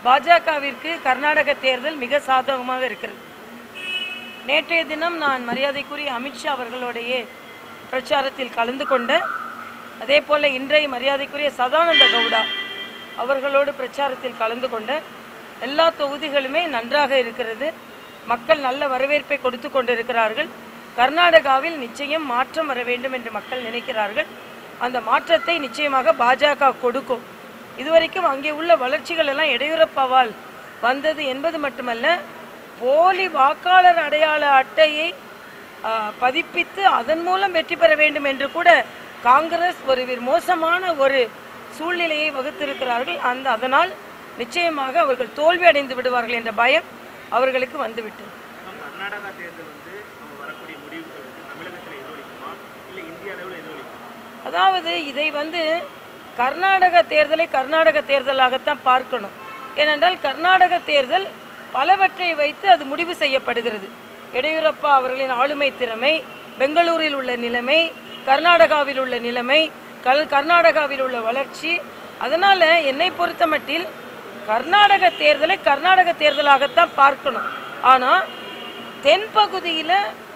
பாஜகவிற்கு கர்நாடக தேர்தல் மிக சாதகமாக இருக்கிறது நேற்றைய தினம் நான் மரியாதைக்குரிய அமித்ஷா அவர்களுடைய பிரச்சாரத்தில் கலந்து கொண்ட அதே போல இன்றைய மரியாதைக்குரிய சதானந்த கவுடா அவர்களோடு பிரச்சாரத்தில் கலந்து கொண்ட எல்லா தொகுதிகளுமே நன்றாக இருக்கிறது மக்கள் நல்ல வரவேற்பை கொடுத்து கொண்டிருக்கிறார்கள் கர்நாடகாவில் நிச்சயம் மாற்றம் வர வேண்டும் என்று மக்கள் நினைக்கிறார்கள் அந்த மாற்றத்தை நிச்சயமாக பாஜக கொடுக்கும் இதுவரைக்கும் அங்கே உள்ள வளர்ச்சிகள் எல்லாம் எடியூரப்பாவால் வந்தது என்பது மட்டுமல்ல போலி வாக்காளர் அடையாள அட்டையை ஆ, பதிப்பித்து அதன் மூலம் வெற்றி பெற வேண்டும் என்று கூட காங்கிரஸ் ஒரு வி- மோசமான ஒரு சூழ்நிலையை வகுத்திருக்கிறார்கள் அந்த அதனால் நிச்சயமாக அவர்கள் தோல்வி அடைந்து விடுவார்கள் என்ற பயம் அவர்களுக்கு வந்துவிட்டது மேம், கர்நாடகா தேர்தல் வந்து நம்ம வரக்கூடிய முடிவுகள் வந்து தமிழகத்தில் எதிரொலிக்குமா இல்லை இந்திய அளவில் எதிரொலிக்குமா அதாவது இதை வந்து கர்நாடக தேர்தலை கர்நாடக தேர்தலாகத்தான் பார்க்கணும் ஏனென்றால் கர்நாடக தேர்தல் பலவற்றை வைத்து அது முடிவு செய்யப்படுகிறது எடியூரப்பா அவர்களின் ஆளுமை திறமை பெங்களூரில் உள்ள நிலைமை கர்நாடகாவில் உள்ள நிலைமை கல் கர்நாடகாவில் உள்ள வளர்ச்சி அதனால என்னை பொறுத்தமட்டில் கர்நாடக தேர்தலை கர்நாடக தேர்தலாகத்தான் பார்க்கணும் ஆனா தென்பகுதியில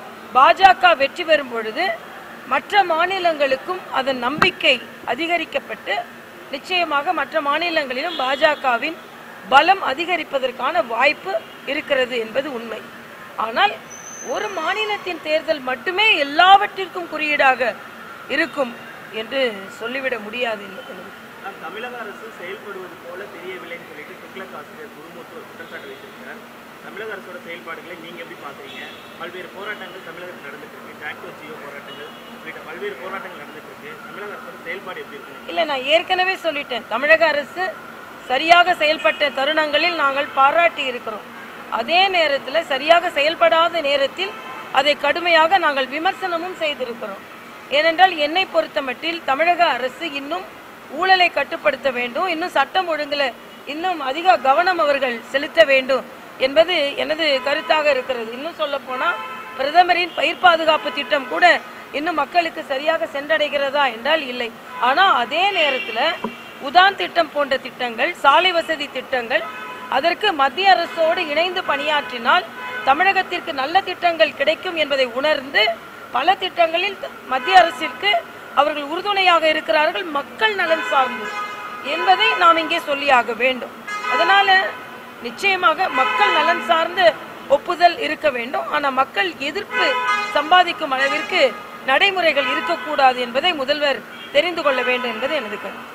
பாஜக வெற்றி பெறும் பொழுது மற்ற மாநிலங்களுக்கும் அதன் நம்பிக்கை அதிகரிக்கப்பட்டு நிச்சயமாக மற்ற மாநிலங்களிலும் பாஜகவின் பலம் அதிகரிப்பதற்கான வாய்ப்பு இருக்கிறது என்பது உண்மை ஆனால் ஒரு மாநிலத்தின் தேர்தல் மட்டுமே எல்லாவற்றிற்கும் குறியீடாக இருக்கும் என்று சொல்லிவிட முடியாது என்பது மேம், தமிழக அரசு செயல்படுவது போல தெரியவில்லைன்னு சொல்லிட்டு துக்ளக் ஆசிரியர் குருமூர்த்தி ஒரு குற்றச்சாட்டு வைத்திருக்கிறார் தமிழக அரசோட செயல்பாடுகளை நீங்க எப்படி பாக்குறீங்க பல்வேறு போராட்டங்கள் தமிழகத்தில் நடந்துட்டு இருக்கு டாக்டோ ஜியோ போராட்டங்கள் உள்ளிட்ட பல்வேறு போராட்டங்கள் நடந்துட்டு இருக்கு தமிழக அரசோட செயல்பாடு எப்படி இருக்கு இல்ல நான் ஏற்கனவே சொல்லிட்டேன் தமிழக அரசு சரியாக செயல்பட்ட தருணங்களில் நாங்கள் பாராட்டி இருக்கிறோம் அதே நேரத்தில் சரியாக செயல்படாத நேரத்தில் அதை கடுமையாக நாங்கள் விமர்சனமும் செய்திருக்கிறோம் ஏனென்றால் என்னை பொறுத்தமட்டில் தமிழக அரசு இன்னும் ஊழலை கட்டுப்படுத்த வேண்டும் இன்னும் சட்டம் ஒழுங்குல இன்னும் அதிக கவனம் அவர்கள் செலுத்த வேண்டும் என்பது எனது கருத்தாக இருக்கிறது இன்னும் சொல்ல போனா பிரதமரின் பயிர் பாதுகாப்பு திட்டம் கூட இன்னும் மக்களுக்கு சரியாக சென்றடைகிறதா என்றால் இல்லை ஆனா அதே நேரத்துல உதான் திட்டம் போன்ற திட்டங்கள் சாலை வசதி திட்டங்கள் அதற்கு மத்திய அரசோடு இணைந்து பணியாற்றினால் தமிழகத்திற்கு நல்ல திட்டங்கள் கிடைக்கும் என்பதை உணர்ந்து பல திட்டங்களில் த- மத்திய அரசிற்கு அவர்கள் உறுதுணையாக இருக்கிறார்கள் மக்கள் நலன் சார்ந்து என்பதை நாம் இங்கே சொல்லியாக வேண்டும் அதனால நிச்சயமாக மக்கள் நலன் சார்ந்த ஒப்புதல் இருக்க வேண்டும் ஆனா மக்கள் எதிர்ப்பு சம்பாதிக்கும் அளவிற்கு நடைமுறைகள் இருக்கக்கூடாது என்பதை முதல்வர் தெரிந்து கொள்ள வேண்டும் என்பது எனது கருத்து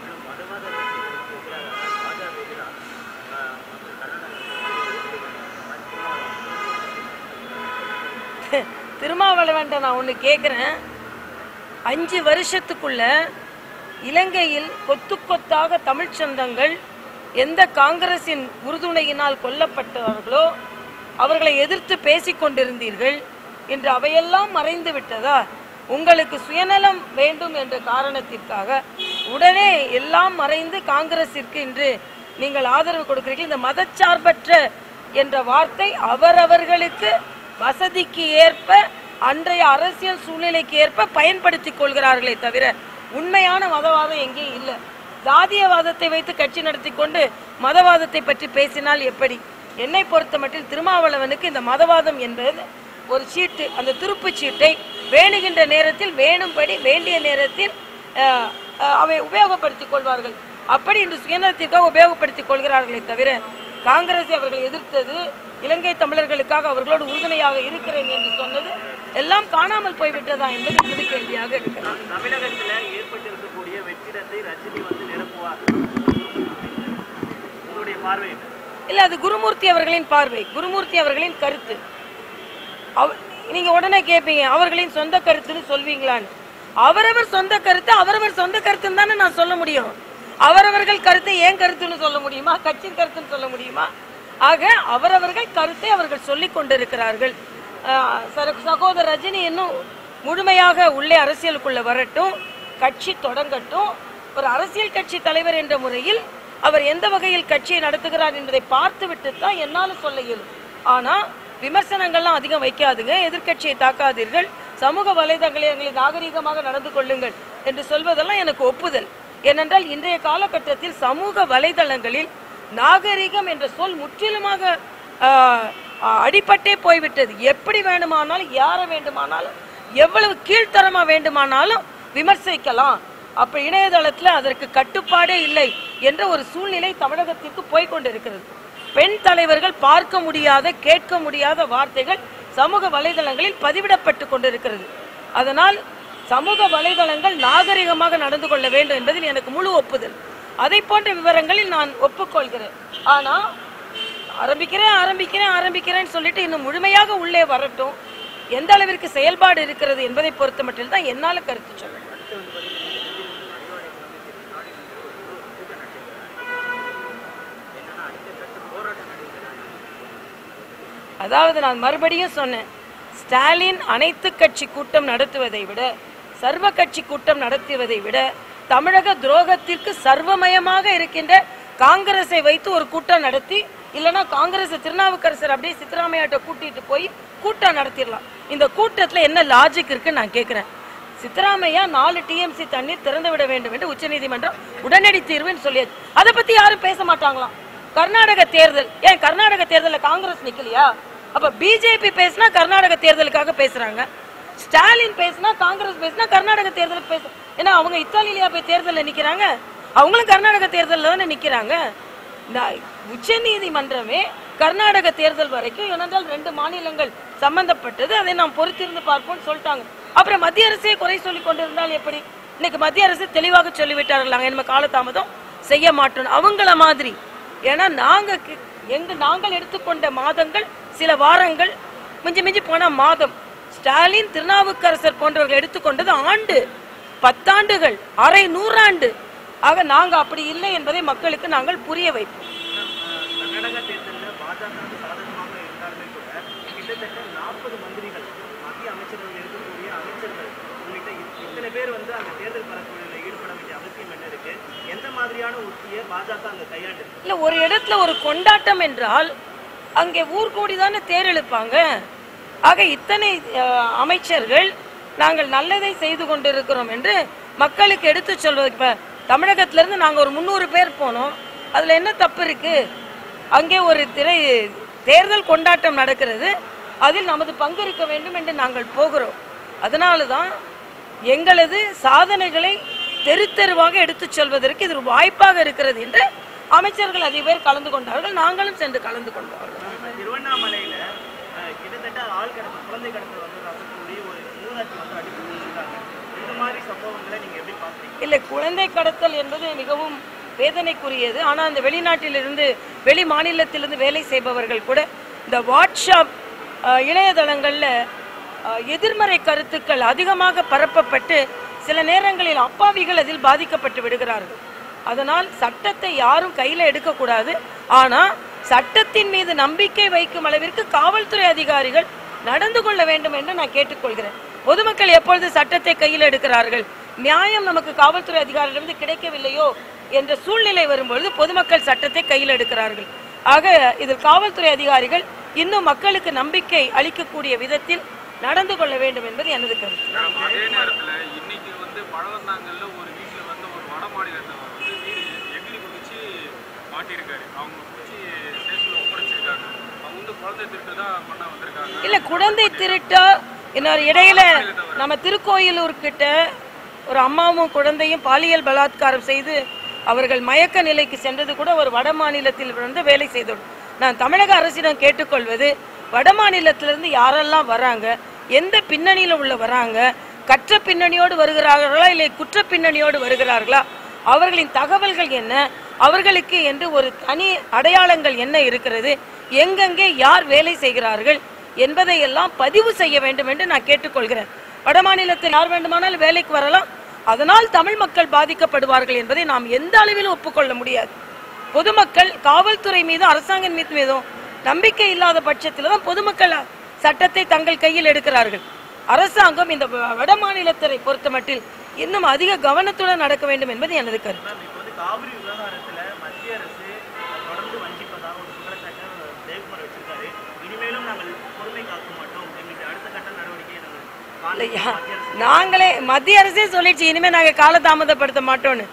திருமாவளவன்ட்ட நான் ஒன்று கேட்குறேன் அஞ்சு வருஷத்துக்குள்ள இலங்கையில் கொத்து கொத்தாக தமிழ்ச் சொந்தங்கள் எந்த காங்கிரசின் உறுதுணையினால் கொல்லப்பட்டவர்களோ அவர்களை எதிர்த்து பேசிக் கொண்டிருந்தீர்கள் இன்று அவையெல்லாம் மறைந்து விட்டதா உங்களுக்கு சுயநலம் வேண்டும் என்ற காரணத்திற்காக உடனே எல்லாம் மறைந்து காங்கிரசிற்கு இன்று நீங்கள் ஆதரவு கொடுக்கிறீர்கள் இந்த மதச்சார்பற்ற என்ற வார்த்தை அவரவர்களுக்கு வசதிக்கு ஏற்ப அன்றைய அரசியல் சூழ்நிலைக்கு ஏற்ப பயன்படுத்திக் கொள்கிறார்களே தவிர உண்மையான மதவாதம் எங்கேயும் இல்லை ஜாதியவாதத்தை வைத்து கட்சி நடத்தி கொண்டு மதவாதத்தை பற்றி பேசினால் எப்படி என்னை பொறுத்த மட்டில் திருமாவளவனுக்கு இந்த மதவாதம் என்பது ஒரு சீட்டு அந்த துருப்புச் சீட்டை வேணுகின்ற நேரத்தில் வேணும்படி வேண்டிய நேரத்தில் அஹ், அஹ், அவை உபயோகப்படுத்திக் கொள்வார்கள் அப்படி இன்று சுயநலத்திற்காக உபயோகப்படுத்திக் கொள்கிறார்களே தவிர காங்கிரஸை அவர்கள் எதிர்த்தது இலங்கை தமிழர்களுக்காக அவர்களோடு உறுதுணையாக இருக்கிறேன் என்று சொன்னது எல்லாம் காணாமல் போய்விட்டதா என்பது புது கேள்வியாக இருக்கிறது தமிழகத்துல ஏற்பட்டிருக்கக்கூடிய வெற்றிடத்தை ரஜினி வந்து நிரப்புவார் உங்களுடைய பார்வை என்ன இல்ல அது குருமூர்த்தி அவர்களின் பார்வை குருமூர்த்தி அவர்களின் கருத்து அவ- நீங்க உடனே கேட்பீங்க அவர்களின் சொந்த கருத்துன்னு சொல்வீங்களான்னு அவரவர் சொந்த கருத்து அவரவர் சொந்த கருத்துன்னு தானே நான் சொல்ல முடியும் அவரவர்கள் கருத்தை ஏன் கருத்துன்னு சொல்ல முடியுமா கட்சியின் கருத்துன்னு சொல்ல முடியுமா ஆக அவரவர்கள் கருத்தை அவர்கள் சொல்லிக் கொண்டிருக்கிறார்கள் ஆஹ் சர- சகோதரர் ரஜினி இன்னும் முழுமையாக உள்ளே அரசியலுக்குள்ள வரட்டும் கட்சி தொடங்கட்டும் ஒரு அரசியல் கட்சி தலைவர் என்ற முறையில் அவர் எந்த வகையில் கட்சியை நடத்துகிறார் என்பதை பார்த்துவிட்டு தான் என்னால சொல்ல இயலும் ஆனா விமர்சனங்கள்லாம் அதிகம் வைக்காதுங்க எதிர்க்கட்சியை தாக்காதீர்கள் சமூக வலைதளங்களில் நாகரிகமாக நடந்து கொள்ளுங்கள் என்று சொல்வதெல்லாம் எனக்கு ஒப்புதல் ஏனென்றால் இன்றைய காலகட்டத்தில் சமூக வலைதளங்களில் நாகரிகம் என்ற சொல் முற்றிலுமாக ஆ, ஆ, அடிபட்டே போய்விட்டது எப்படி வேண்டுமானாலும் யாரை வேண்டுமானாலும் எவ்வளவு கீழ்த்தரமா வேண்டுமானாலும் விமர்சிக்கலாம் அப்ப இணையதளத்துல அதற்கு கட்டுப்பாடே இல்லை என்ற ஒரு சூழ்நிலை தமிழகத்திற்கு போய்கொண்டிருக்கிறது பெண் தலைவர்கள் பார்க்க முடியாத கேட்க முடியாத வார்த்தைகள் சமூக வலைதளங்களில் பதிவிடப்பட்டு கொண்டிருக்கிறது அதனால் சமூக வலைதளங்கள் நாகரிகமாக நடந்து கொள்ள வேண்டும் என்பதில் எனக்கு முழு ஒப்புதல் அதை போன்ற விவரங்களில் நான் ஒப்புக்கொள்கிறேன் ஆனா ஆரம்பிக்கிறேன் ஆரம்பிக்கிறேன் ஆரம்பிக்கிறேன்னு சொல்லிட்டு இன்னும் முழுமையாக உள்ளே வரட்டும் எந்த அளவிற்கு செயல்பாடு இருக்கிறது என்பதை பொறுத்த மட்டும் தான் என்னால கருத்து சொல்ல அதாவது நான் மறுபடியும் சொன்னேன் ஸ்டாலின் அனைத்து கட்சி கூட்டம் நடத்துவதை விட சர்வ கட்சி கூட்டம் நடத்துவதை விட தமிழக துரோகத்திற்கு சர்வமயமாக இருக்கின்ற காங்கிரஸை வைத்து ஒரு கூட்டம் நடத்தி இல்லைன்னா காங்கிரஸ் திருநாவுக்கரசர் அப்படியே சித்தராமையாட்ட கூட்டிட்டு போய் கூட்டம் நடத்திடலாம் இந்த கூட்டத்துல என்ன லாஜிக் இருக்கு நான் கேட்கிறேன் சித்தராமையா நாலு டிஎம்சி தண்ணீர் திறந்து விட வேண்டும் என்று உச்சநீதிமன்றம் உடனடி தீர்வுன்னு சொல்லியாச்சு அதை பத்தி யாரும் பேச மாட்டாங்களாம் கர்நாடக தேர்தல் ஏன் கர்நாடக தேர்தல்ல காங்கிரஸ் நிக்கலையா அப்ப பிஜேபி பேசினா கர்நாடக தேர்தலுக்காக பேசுறாங்க ஸ்டாலின் பேசினா காங்கிரஸ் பேசினா கர்நாடக தேர்தலுக்கு பேச ஏன்னா அவங்க இத்தாலியிலயா போய் தேர்தல்ல நிக்கிறாங்க அவங்களும் கர்நாடக தேர்தல்ல தானே நிக்கிறாங்க உச்ச நீதிமன்றமே கர்நாடக தேர்தல் வரைக்கும் ஏனென்றால் ரெண்டு மாநிலங்கள் சம்பந்தப்பட்டது அதை நாம் பொறுத்திருந்து பார்ப்போம்னு சொல்லிட்டாங்க அப்புறம் மத்திய அரசே குறை சொல்லி கொண்டிருந்தால் எப்படி இன்னைக்கு மத்திய அரசு தெளிவாக சொல்லிவிட்டார்கள் நாங்க இனிமே காலதாமதம் செய்ய மாட்டோம் அவங்கள மாதிரி ஏன்னா நாங்க கி- எங்க நாங்கள் எடுத்துக்கொண்ட மாதங்கள் சில வாரங்கள் மிஞ்சி மிஞ்சி போனா மாதம் ஸ்டாலின் திருநாவுக்கரசர் போன்றவர்கள் எடுத்துக்கொண்டது ஆண்டு பத்தாண்டுகள் அரை நூறாண்டு ஆக நாங்க அப்படி இல்லை என்பதை மக்களுக்கு நாங்கள் புரிய வைப்போம் கர்நாடக தேர்தலில் பாஜகவுக்கு சாதகமாக இருந்தாலுமே கூட கிட்டத்தட்ட நாற்பது மந்திரிகள் மத்திய அமைச்சர்கள் இருக்கக்கூடிய அமைச்சர்கள் உள்ளிட்ட இத்- இத்தனை பேர் வந்து அந்த தேர்தல் பரப்புரையில் ஈடுபட வேண்டிய அவசியம் என்ன இருக்கு எந்த மாதிரியான உத்தியை பாஜக அங்க கையாண்டு இல்ல ஒரு இடத்துல ஒரு கொண்டாட்டம் என்றால் அங்கே ஊர் கூடி தானே தேர் இழுப்பாங்க ஆக இத்தனை அஹ், அமைச்சர்கள் நாங்கள் நல்லதை செய்து கொண்டிருக்கிறோம் என்று மக்களுக்கு எடுத்து சொல்வது இப்ப தமிழகத்துல இருந்து நாங்க ஒரு முந்நூறு பேர் போனோம் அதுல என்ன தப்பு இருக்கு அங்கே ஒரு திரை தேர்தல் கொண்டாட்டம் நடக்கிறது அதில் நமது பங்கு இருக்க வேண்டும் என்று நாங்கள் போகிறோம் அதனால தான் எங்களது சாதனைகளை தெரு தெருவாக எடுத்துச் சொல்வதற்கு இது ஒரு வாய்ப்பாக இருக்கிறது என்று அமைச்சர்கள் அதிக பேர் கலந்து கொண்டார்கள் நாங்களும் சென்று கலந்து கொண்டார்கள் திருவண்ணாமலையில அஹ், கிட்டத்தட்ட ஆள் கடத்தல் குழந்தை கடத்தல் வந்து ரசக்கூடிய ஒரு ஊராட்சி வந்து அடித்து கொடுத்துருக்காங்க இந்த மாதிரி சம்பவங்களை நீங்க எப்படி பாக்குறீங்க இல்லை குழந்தை கடத்தல் என்பது மிகவும் வேதனைக்குரியது ஆனால் அந்த வெளிநாட்டிலிருந்து வெளி மாநிலத்திலிருந்து வேலை செய்பவர்கள் கூட இந்த வாட்ஸ்அப் அஹ், இணையதளங்கள்ல அஹ், எதிர்மறை கருத்துக்கள் அதிகமாக பரப்பப்பட்டு சில நேரங்களில் அப்பாவிகள் அதில் பாதிக்கப்பட்டு விடுகிறார்கள் அதனால் சட்டத்தை யாரும் கையில எடுக்கக்கூடாது ஆனா சட்டத்தின் மீது நம்பிக்கை வைக்கும் அளவிற்கு காவல்துறை அதிகாரிகள் நடந்து கொள்ள வேண்டும் என்று நான் கேட்டுக்கொள்கிறேன் பொதுமக்கள் எப்பொழுது சட்டத்தை கையில் எடுக்கிறார்கள் நியாயம் நமக்கு காவல்துறை அதிகாரிகளிடமிருந்து கிடைக்கவில்லையோ என்ற சூழ்நிலை வரும்பொழுது பொதுமக்கள் சட்டத்தை கையில் எடுக்கிறார்கள் ஆக இதில் காவல்துறை அதிகாரிகள் இன்னும் மக்களுக்கு நம்பிக்கை அளிக்கக்கூடிய விதத்தில் நடந்து கொள்ள வேண்டும் என்பது எனது கருத்து அதே நேரத்துல இன்னைக்கு வந்து பழவந்தாங்கல்ல ஒரு வீட்டுல வந்து ஒரு வட மாநிலத்தவர் வந்து வீடு எகிரி குதிச்சு மாட்டியிருக்காரு அவங்க பிடிச்சி ஸ்டேஷன்ல ஒப்படைச்சிருக்காங்க அவங்க வந்து குழந்தை திருட்டு தான் பண்ண வந்திருக்காங்க இல்ல குழந்தை திருட்டா இன்னொரு இடையில நம்ம திருக்கோயிலூர் கிட்ட ஒரு அம்மாவும் குழந்தையும் பாலியல் பலாத்காரம் செய்து அவர்கள் மயக்க நிலைக்கு சென்றது கூட ஒரு வட மாநிலத்தில் இருந்து வேலை செய்தோம் நான் தமிழக அரசிடம் கேட்டுக்கொள்வது வட மாநிலத்திலிருந்து யாரெல்லாம் வராங்க எந்த பின்னணியில உள்ள வராங்க கற்ற பின்னணியோடு வருகிறார்களா இல்லை குற்ற பின்னணியோடு வருகிறார்களா அவர்களின் தகவல்கள் என்ன அவர்களுக்கு என்று ஒரு தனி அடையாளங்கள் என்ன இருக்கிறது எங்கெங்கே யார் வேலை செய்கிறார்கள் என்பதை எல்லாம் பதிவு செய்ய வேண்டும் என்று நான் கேட்டுக்கொள்கிறேன் வடமாநிலத்தில் யார் வேண்டுமானாலும் வேலைக்கு வரலாம் அதனால் தமிழ் மக்கள் பாதிக்கப்படுவார்கள் என்பதை நாம் எந்த அளவிலும் ஒப்புக்கொள்ள முடியாது பொதுமக்கள் காவல்துறை மீதும் அரசாங்கம் மீது மீதும் நம்பிக்கை இல்லாத பட்சத்தில் தான் பொதுமக்கள் சட்டத்தை தங்கள் கையில் எடுக்கிறார்கள் அரசாங்கம் இந்த வ- வட மாநிலத்தரை பொறுத்தமட்டில் இன்னும் அதிக கவனத்துடன் நடக்க வேண்டும் என்பது எனது கருத்து மேம் இப்போ வந்து காவிரி விவகாரத்துல மத்திய அரசு தொடர்ந்து வஞ்சிப்பதாக ஒரு குற்றச்சாட்டை ஜெயக்குமார் வச்சிருக்காரு இனிமேலும் நாங்கள் பொறுமை காக்க மாட்டோம் எங்களுக்கு அடுத்த கட்ட நடவடிக்கையை நாங்கள் இல்லையா காண்பிப்போம் மத்திய அரசு நாங்களே மத்திய அரசே சொல்லிடுச்சு இனிமே நாங்க காலதாமதப்படுத்த மாட்டோம்னு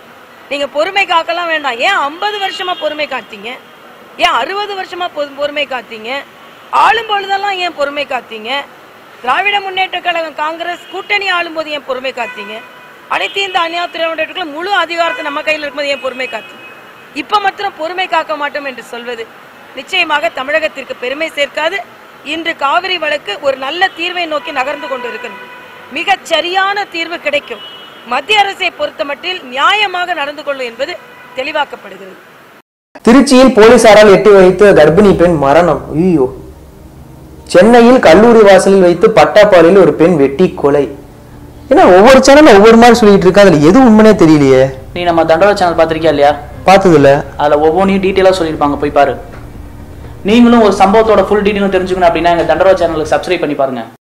நீங்க பொறுமை காக்கலாம் வேண்டாம் ஏன் ஐம்பது வருஷமா பொறுமை காத்தீங்க ஏன் அறுபது வருஷமா பொ- பொறுமை காத்தீங்க ஆளும் பொழுதெல்லாம் ஏன் பொறுமை காத்தீங்க திராவிட முன்னேற்ற கழகம் காங்கிரஸ் கூட்டணி ஆளும்போது ஏன் பொறுமை காத்தீங்க அனைத்து இந்த அந்நியா திராவிடர்களுக்கு முழு அதிகாரத்தை நம்ம கையில் இருக்கும்போது ஏன் பொறுமை காத்தீங்க இப்ப மாத்திரம் பொறுமை காக்க மாட்டோம் என்று சொல்வது நிச்சயமாக தமிழகத்திற்கு பெருமை சேர்க்காது இன்று காவிரி வழக்கு ஒரு நல்ல தீர்வை நோக்கி நகர்ந்து கொண்டிருக்கிறது மிகச் சரியான தீர்வு கிடைக்கும் மத்திய அரசை பொறுத்தமட்டில் நியாயமாக நடந்து கொள்ளும் என்பது தெளிவாக்கப்படுகிறது திருச்சியில் போலீசாரால் எட்டி வைத்த கர்ப்பிணி பெண் மரணம் ஐயோ சென்னையில் கல்லூரி வாசலில் வைத்து பட்டாப்பாலையில் ஒரு பெண் வெட்டி கொலை ஏன்னா ஒவ்வொரு சேனல்ல ஒவ்வொரு மாதிரி சொல்லிட்டு இருக்கா அதுல எது உண்மைனே தெரியலையே நீ நம்ம தண்டோரா சேனல் பார்த்திருக்கியா இல்லையா பார்த்ததுல அதில் ஒவ்வொன்றையும் டீட்டெயிலாக சொல்லியிருப்பாங்க போய் பாரு நீங்களும் ஒரு சம்பவத்தோட ஃபுல் டீட்டெயிலும் தெரிஞ்சுக்கணும் அப்படின்னா எங்கள் தண்டோரா சேனலுக்கு சப்ஸ்கிரைப் பண்ணி பாருங்க